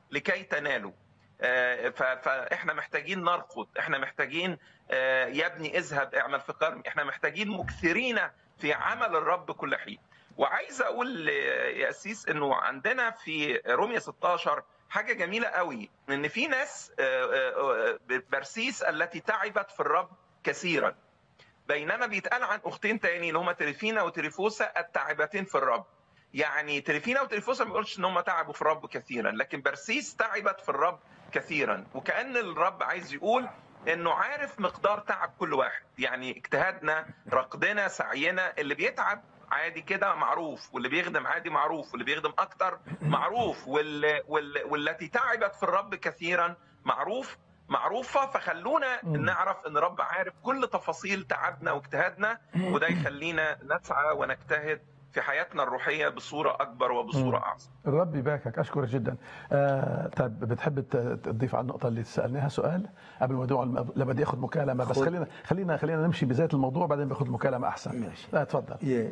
لكي تنالوا آه، ف- فاحنا محتاجين نرفض احنا محتاجين آه، يا ابني اذهب اعمل في كرم احنا محتاجين مكثرين في عمل الرب كل حين وعايز اقول آه، يا اسيس انه عندنا في رومية 16 حاجه جميله قوي ان في ناس آه، آه، آه، برسيس التي تعبت في الرب كثيرا بينما بيتقال عن اختين تاني اللي هما تريفينا وتريفوسا التعبتين في الرب يعني تريفينا وتريفوسا ما بيقولش ان هم تعبوا في الرب كثيرا لكن برسيس تعبت في الرب كثيرا وكان الرب عايز يقول انه عارف مقدار تعب كل واحد يعني اجتهادنا رقدنا سعينا اللي بيتعب عادي كده معروف واللي بيخدم عادي معروف واللي بيخدم اكتر معروف وال... وال... والتي تعبت في الرب كثيرا معروف معروفة فخلونا مم. نعرف ان رب عارف كل تفاصيل تعبنا واجتهادنا وده يخلينا نسعى ونجتهد في حياتنا الروحية بصورة أكبر وبصورة مم. أعظم الرب يباركك اشكرك جدا آه طيب بتحب ت- تضيف على النقطه اللي سالناها سؤال قبل ما ندعو الم- لما بدي اخذ مكالمه بس خد. خلينا خلينا خلينا نمشي بذات الموضوع بعدين باخذ مكالمه احسن ماشي. لا تفضل يا.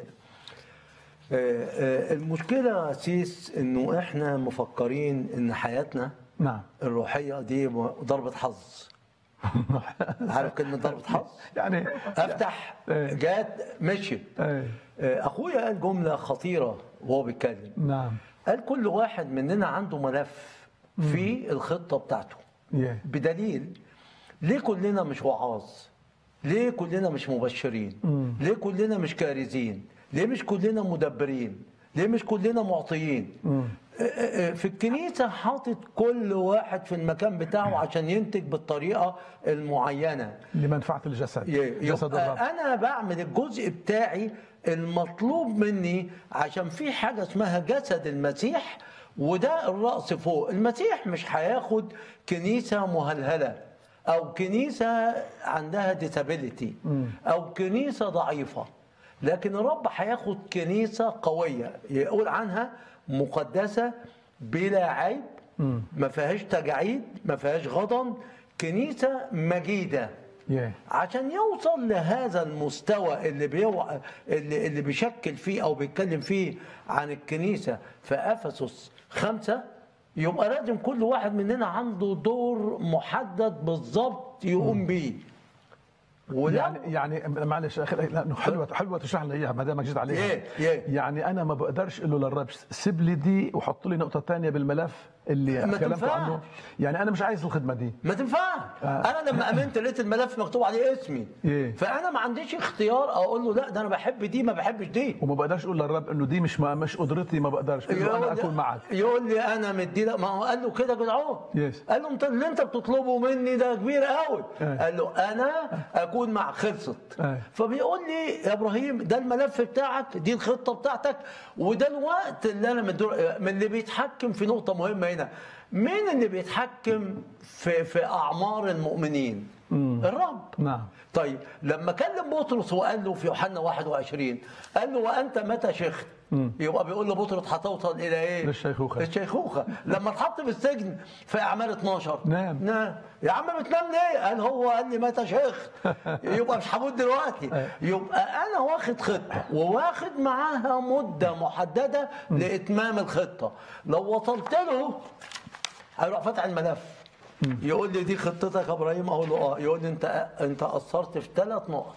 آه، آه، المشكلة يا سيس انه احنا مفكرين ان حياتنا نعم الروحية دي م- ضربة حظ عارف كلمة ضربة حظ؟ يعني افتح إيه. جات مشيت إيه. آه، اخويا قال جملة خطيرة وهو بيتكلم نعم قال كل واحد مننا عنده ملف في الخطة بتاعته يه. بدليل ليه كلنا مش وعاظ ليه كلنا مش مبشرين ليه كلنا مش كارزين ليه مش كلنا مدبرين ليه مش كلنا معطيين آه، آه، آه، في الكنيسة حاطط كل واحد في المكان بتاعه عشان ينتج بالطريقة المعينة لمنفعه الجسد ي- جسد يبقى الرب انا بعمل الجزء بتاعي المطلوب مني عشان في حاجه اسمها جسد المسيح وده الراس فوق المسيح مش هياخد كنيسه مهلهله او كنيسه عندها ديسابيليتي او كنيسه ضعيفه لكن الرب هياخد كنيسه قويه يقول عنها مقدسه بلا عيب ما فيهاش تجاعيد ما فيهاش غضن كنيسه مجيده يه. عشان يوصل لهذا المستوى اللي بيو... اللي, اللي بيشكل فيه او بيتكلم فيه عن الكنيسه في افسس خمسه يبقى لازم كل واحد مننا عنده دور محدد بالظبط يقوم بيه ولو يعني يعني معلش أخي لانه حلوه حلوه تشرح لنا اياها ما دامك جيت عليها يه- يه. يعني انا ما بقدرش اقول له للرب سيب لي دي وحط لي نقطه ثانيه بالملف اللي ما كلمته تنفعش. عنه يعني انا مش عايز الخدمه دي ما تنفعش انا لما امنت لقيت الملف مكتوب عليه اسمي إيه. فانا ما عنديش اختيار اقول له لا ده انا بحب دي ما بحبش دي وما بقدرش اقول للرب انه دي مش ما مش قدرتي ما بقدرش بقول له انا يقول- اكون معك يقول لي انا مدي لك ما هو قال له كده جدعون يس. قال له انت اللي انت بتطلبه مني ده كبير قوي ايه. قال له انا اكون مع خلصت ايه. فبيقول لي يا ابراهيم ده الملف بتاعك دي الخطه بتاعتك وده الوقت اللي انا مدور من اللي بيتحكم في نقطه مهمه هنا مين اللي بيتحكم في في اعمار المؤمنين الرب نعم طيب لما كلم بطرس وقال له في يوحنا 21 قال له وانت متى شيخت يبقى بيقول له بطرس هتوصل الى ايه؟ للشيخوخة. للشيخوخه لما اتحط في السجن في اعمال 12 نام. نام يا عم بتنام ليه؟ قال هو قال لي متى شيخ يبقى مش هموت دلوقتي يبقى انا واخد خطه وواخد معاها مده محدده لاتمام الخطه لو وصلت له هيروح فاتح الملف يقول لي دي خطتك يا ابراهيم اقول له اه يقول لي انت انت قصرت في ثلاث نقط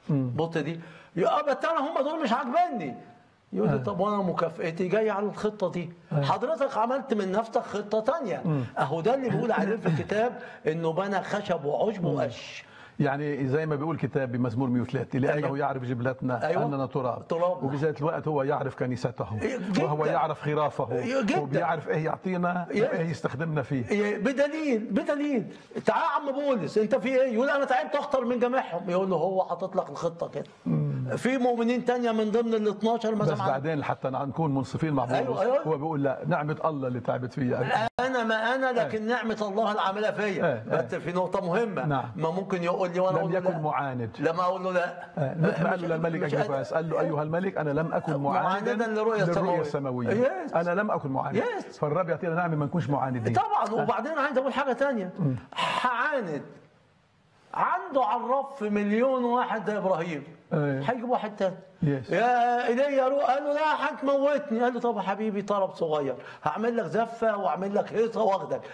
بص دي يا بس انا هم دول مش عاجبني يقول لي طب وانا مكافئتي جايه على الخطه دي حضرتك عملت من نفسك خطه تانية اهو ده اللي بيقول عليه في الكتاب انه بنى خشب وعشب وقش يعني زي ما بيقول كتاب بمزمور 103 لانه أيوة. يعرف جبلتنا أيوة. اننا تراب تراب. وبذات الوقت هو يعرف كنيسته جداً. وهو يعرف خرافه جداً. وبيعرف ايه يعطينا يا- وايه يستخدمنا فيه إيه، بدليل بدليل تعال يا عم بولس انت في ايه؟ يقول انا تعبت اكتر من جميعهم يقول له هو حاطط لك الخطه كده في مؤمنين تانية من ضمن ال 12 بس مثلا بعدين حتى نكون منصفين مع بولس أيوة، أيوة. هو بيقول لا نعمه الله اللي تعبت فيها انا ما انا لكن نعمه الله العامله فيا إيه، بس في نقطه مهمه نعم. ما ممكن يقول لي وانا لم اقول له يكن لا. معاند لما اقول له لا آه، مثل ما قال له مش- للملك مش اجرباس قال له ايها الملك انا لم اكن معاندا معاندا للرؤية السماوية. السماويه Yes. انا لم اكن معاند Yes. فالرب يعطينا نعمه ما نكونش معاندين طبعا وبعدين عايز اقول حاجه تانية هعاند عنده على الرف مليون واحد زي ابراهيم أيوة. هيجيب واحد تاني Yes. يا ايليا روح قال له لا هتموتني قال له طب يا حبيبي طلب صغير هعمل لك زفه واعمل لك هيصه واخدك